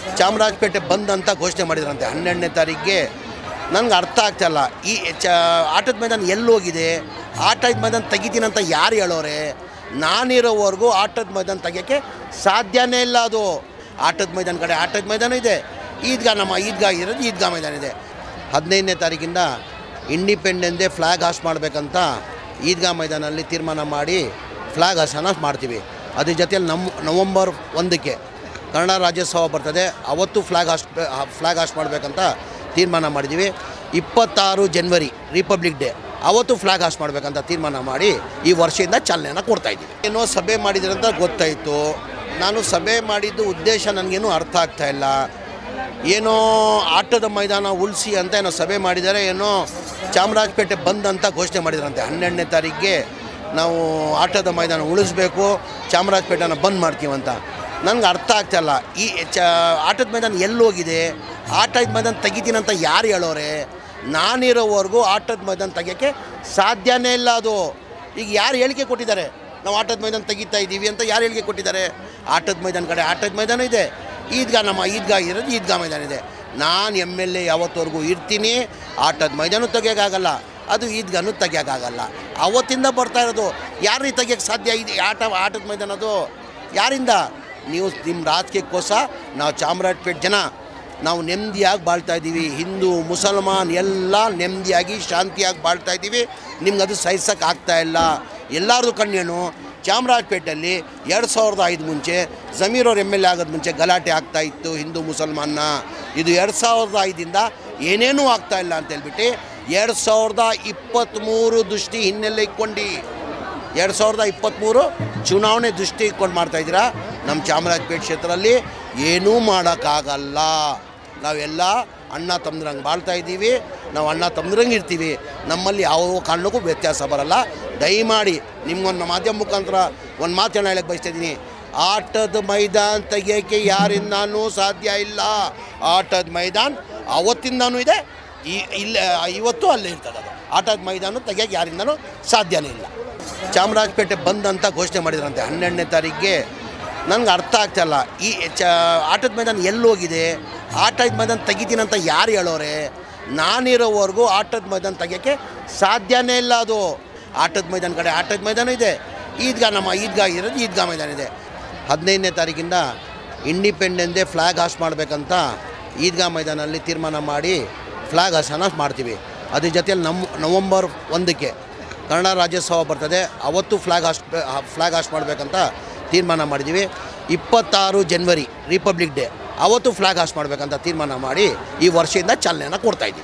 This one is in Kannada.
ಚಾಮರಾಜಪೇಟೆ ಬಂದ್ ಅಂತ ಘೋಷಣೆ ಮಾಡಿದ್ರಂತೆ ಹನ್ನೆರಡನೇ ತಾರೀಕಿಗೆ ನನಗೆ ಅರ್ಥ ಆಗ್ತಾಯಿಲ್ಲ ಈ ಚ ಆಟದ ಮೈದಾನ ಎಲ್ಲೋಗಿದೆ ಆಟದ ಮೈದಾನ ತೆಗಿತೀನಿ ಅಂತ ಯಾರು ಹೇಳೋರೆ ನಾನಿರೋವರೆಗೂ ಆಟದ ಮೈದಾನ ತೆಗಿಯೋಕ್ಕೆ ಸಾಧ್ಯನೇ ಇಲ್ಲ ಅದು ಆಟದ ಮೈದಾನ ಕಡೆ ಆಟದ ಮೈದಾನ ಇದೆ ಈದ್ಗಾ ನಮ್ಮ ಈದ್ಗಾ ಇರೋದು ಈದ್ಗಾ ಮೈದಾನ ಇದೆ ಹದಿನೈದನೇ ತಾರೀಕಿಂದ ಇಂಡಿಪೆಂಡೆನ್ಸ್ ಡೇ ಫ್ಲ್ಯಾಗ್ ಹಾಸ್ಟ್ ಮಾಡಬೇಕಂತ ಈದ್ಗಾ ಮೈದಾನಲ್ಲಿ ತೀರ್ಮಾನ ಮಾಡಿ ಫ್ಲ್ಯಾಗ್ ಹಾಸನ ಮಾಡ್ತೀವಿ ಅದ್ರ ಜೊತೆಯಲ್ಲಿ ನಮ್ಮ ನವಂಬರ್ ಒಂದಕ್ಕೆ ಕನ್ನಡ ರಾಜ್ಯೋತ್ಸವ ಬರ್ತದೆ ಅವತ್ತು ಫ್ಲ್ಯಾಗ್ ಹಾಸ್ಟ್ ಫ್ಲ್ಯಾಗ್ ಹಾಸ್ಟ್ ಮಾಡಬೇಕಂತ ತೀರ್ಮಾನ ಮಾಡಿದ್ದೀವಿ ಇಪ್ಪತ್ತಾರು ಜನ್ವರಿ ರಿಪಬ್ಲಿಕ್ ಡೇ ಅವತ್ತು ಫ್ಲ್ಯಾಗ್ ಹಾಸ್ಟ್ ಮಾಡಬೇಕಂತ ತೀರ್ಮಾನ ಮಾಡಿ ಈ ವರ್ಷದಿಂದ ಚಾಲನೆಯನ್ನು ಕೊಡ್ತಾಯಿದ್ದೀವಿ ಏನೋ ಸಭೆ ಮಾಡಿದ್ರೆ ಅಂತ ಗೊತ್ತಾಯಿತು ನಾನು ಸಭೆ ಮಾಡಿದ್ದು ಉದ್ದೇಶ ನನಗೇನು ಅರ್ಥ ಆಗ್ತಾ ಇಲ್ಲ ಏನೋ ಆಟದ ಮೈದಾನ ಉಳಿಸಿ ಅಂತ ಏನೋ ಸಭೆ ಮಾಡಿದ್ದಾರೆ ಏನೋ ಚಾಮರಾಜಪೇಟೆ ಬಂದ್ ಅಂತ ಘೋಷಣೆ ಮಾಡಿದ್ರಂತೆ ಹನ್ನೆರಡನೇ ತಾರೀಕಿಗೆ ನಾವು ಆಟದ ಮೈದಾನ ಉಳಿಸ್ಬೇಕು ಚಾಮರಾಜಪೇಟೆನ ಬಂದ್ ಮಾಡ್ತೀವಂತ ನನಗೆ ಅರ್ಥ ಆಗ್ತಾಯಿಲ್ಲ ಈ ಚ ಆಟದ ಮೈದಾನ ಎಲ್ಲೋಗಿದೆ ಆಟದ ಮೈದಾನ ತೆಗಿತೀನಿ ಅಂತ ಯಾರು ಹೇಳೋರೆ ನಾನಿರೋವರೆಗೂ ಆಟದ ಮೈದಾನ ತೆಗಿಯೋಕ್ಕೆ ಸಾಧ್ಯನೇ ಇಲ್ಲ ಅದು ಈಗ ಯಾರು ಹೇಳಿಕೆ ಕೊಟ್ಟಿದ್ದಾರೆ ನಾವು ಆಟದ ಮೈದಾನ ತೆಗಿತಾ ಇದ್ದೀವಿ ಅಂತ ಯಾರು ಹೇಳಿಕೆ ಕೊಟ್ಟಿದ್ದಾರೆ ಆಟದ ಮೈದಾನ ಕಡೆ ಆಟದ ಮೈದಾನ ಇದೆ ಈದ್ಗಾ ನಮ್ಮ ಈದ್ಗಾ ಇರೋದು ಈದ್ಗಾ ಮೈದಾನ ಇದೆ ನಾನು ಎಮ್ ಎಲ್ ಎ ಯಾವತ್ತವರೆಗೂ ಇರ್ತೀನಿ ಆಟದ ಮೈದಾನ ತೆಗಿಯೋಕ್ಕಾಗಲ್ಲ ಅದು ಈದ್ಗಾನು ತೆಗಿಯೋಕ್ಕಾಗಲ್ಲ ಅವತ್ತಿಂದ ಬರ್ತಾ ಇರೋದು ಯಾರಿಗೆ ತೆಗಿಯೋಕ್ಕೆ ಸಾಧ್ಯ ಇದೆ ಆಟ ಆಟದ ಮೈದಾನ ಅದು ಯಾರಿಂದ ನೀವು ನಿಮ್ಮ ರಾಜಕೀಯಕ್ಕೋಸ್ಕರ ನಾವು ಚಾಮರಾಜಪೇಟೆ ಜನ ನಾವು ನೆಮ್ಮದಿಯಾಗಿ ಬಾಳ್ತಾ ಇದ್ದೀವಿ ಹಿಂದೂ ಮುಸಲ್ಮಾನ್ ಎಲ್ಲ ನೆಮ್ಮದಿಯಾಗಿ ಶಾಂತಿಯಾಗಿ ಬಾಳ್ತಾ ಇದ್ದೀವಿ ನಿಮ್ಗೆ ಅದು ಸಹಿಸೋಕೆ ಆಗ್ತಾ ಇಲ್ಲ ಎಲ್ಲರದು ಕಣ್ಣೇನು ಚಾಮರಾಜಪೇಟೆಯಲ್ಲಿ ಎರಡು ಸಾವಿರದ ಐದು ಮುಂಚೆ ಜಮೀರ್ ಅವ್ರ ಎಮ್ ಎಲ್ ಎ ಆಗೋದು ಮುಂಚೆ ಗಲಾಟೆ ಆಗ್ತಾ ಇತ್ತು ಹಿಂದೂ ಮುಸಲ್ಮಾನ್ನ ಇದು ಎರಡು ಸಾವಿರದ ಐದಿಂದ ಏನೇನೂ ಆಗ್ತಾ ಇಲ್ಲ ಅಂತ ಹೇಳ್ಬಿಟ್ಟು ಎರಡು ಸಾವಿರದ ಇಪ್ಪತ್ತ್ಮೂರು ದೃಷ್ಟಿ ಹಿನ್ನೆಲೆ ಇಟ್ಕೊಂಡು ಎರಡು ಸಾವಿರದ ಇಪ್ಪತ್ತ್ಮೂರು ಚುನಾವಣೆ ದೃಷ್ಟಿ ಇಟ್ಕೊಂಡು ಮಾಡ್ತಾಯಿದ್ದೀರಾ ನಮ್ಮ ಚಾಮರಾಜಪೇಟೆ ಕ್ಷೇತ್ರದಲ್ಲಿ ಏನೂ ಮಾಡೋಕ್ಕಾಗಲ್ಲ ನಾವೆಲ್ಲ ಅಣ್ಣ ತಮ್ಮದ್ರಂಗೆ ಬಾಳ್ತಾ ಇದ್ದೀವಿ ನಾವು ಅಣ್ಣ ತಮ್ಮದ್ರಂಗೆ ಇರ್ತೀವಿ ನಮ್ಮಲ್ಲಿ ಯಾವ ಕಾರಣಕ್ಕೂ ವ್ಯತ್ಯಾಸ ಬರಲ್ಲ ದಯಮಾಡಿ ನಿಮ್ಗೊಂದು ಮಾಧ್ಯಮ ಮುಖಾಂತರ ಒಂದು ಮಾತನ್ನು ಹೇಳಕ್ಕೆ ಬಯಸ್ತಾ ಇದ್ದೀನಿ ಆಟದ ಮೈದಾನ ತೆಗಿಯೋಕ್ಕೆ ಯಾರಿಂದನೂ ಸಾಧ್ಯ ಇಲ್ಲ ಆಟದ ಮೈದಾನ ಅವತ್ತಿಂದನೂ ಇದೆ ಈ ಇಲ್ಲ ಇವತ್ತು ಅಲ್ಲೇ ಇರ್ತದೆ ಅದು ಆಟದ ಮೈದಾನ ತೆಗಿಯೋಕ್ಕೆ ಯಾರಿಂದನೂ ಸಾಧ್ಯನೇ ಇಲ್ಲ ಚಾಮರಾಜಪೇಟೆ ಬಂದ್ ಅಂತ ಘೋಷಣೆ ಮಾಡಿದ್ರಂತೆ ಹನ್ನೆರಡನೇ ತಾರೀಕಿಗೆ ನನಗೆ ಅರ್ಥ ಆಗ್ತಾಯಿಲ್ಲ ಈ ಚ ಆಟದ ಮೈದಾನ ಎಲ್ಲೋಗಿದೆ ಆಟದ ಮೈದಾನ ತೆಗಿತೀನಿ ಅಂತ ಯಾರು ಹೇಳೋರೆ ನಾನಿರೋವರೆಗೂ ಆಟದ ಮೈದಾನ ತೆಗಿಯೋಕ್ಕೆ ಸಾಧ್ಯನೇ ಇಲ್ಲ ಅದು ಆಟದ ಮೈದಾನ ಕಡೆ ಆಟದ ಮೈದಾನ ಇದೆ ಈದ್ಗಾ ನಮ್ಮ ಈದ್ಗಾ ಇರೋದು ಈದ್ಗಾ ಮೈದಾನ ಇದೆ ಹದಿನೈದನೇ ತಾರೀಕಿಂದ ಇಂಡಿಪೆಂಡೆನ್ಸ್ ಡೇ ಫ್ಲ್ಯಾಗ್ ಹಾಸ್ಟ್ ಮಾಡಬೇಕಂತ ಈದ್ಗಾ ಮೈದಾನಲ್ಲಿ ತೀರ್ಮಾನ ಮಾಡಿ ಫ್ಲ್ಯಾಗ್ ಹಾಸನ ಮಾಡ್ತೀವಿ ಅದ್ರ ಜೊತೆಯಲ್ಲಿ ನಮ್ಮ ನವಂಬರ್ ಒಂದಕ್ಕೆ ಕನ್ನಡ ರಾಜ್ಯೋತ್ಸವ ಬರ್ತದೆ ಅವತ್ತು ಫ್ಲ್ಯಾಗ್ ಹಾಸ್ಟ್ ಫ್ಲ್ಯಾಗ್ ಹಾಸ್ಟ್ ಮಾಡಬೇಕಂತ ತೀರ್ಮಾನ ಮಾಡಿದ್ದೀವಿ ಇಪ್ಪತ್ತಾರು ಜನ್ವರಿ ರಿಪಬ್ಲಿಕ್ ಡೇ ಅವತ್ತು ಫ್ಲ್ಯಾಗ್ ಹಾಸ್ಟ್ ಮಾಡಬೇಕಂತ ತೀರ್ಮಾನ ಮಾಡಿ ಈ ವರ್ಷದಿಂದ ಚಾಲನೆಯನ್ನು ಕೊಡ್ತಾಯಿದ್ದೀವಿ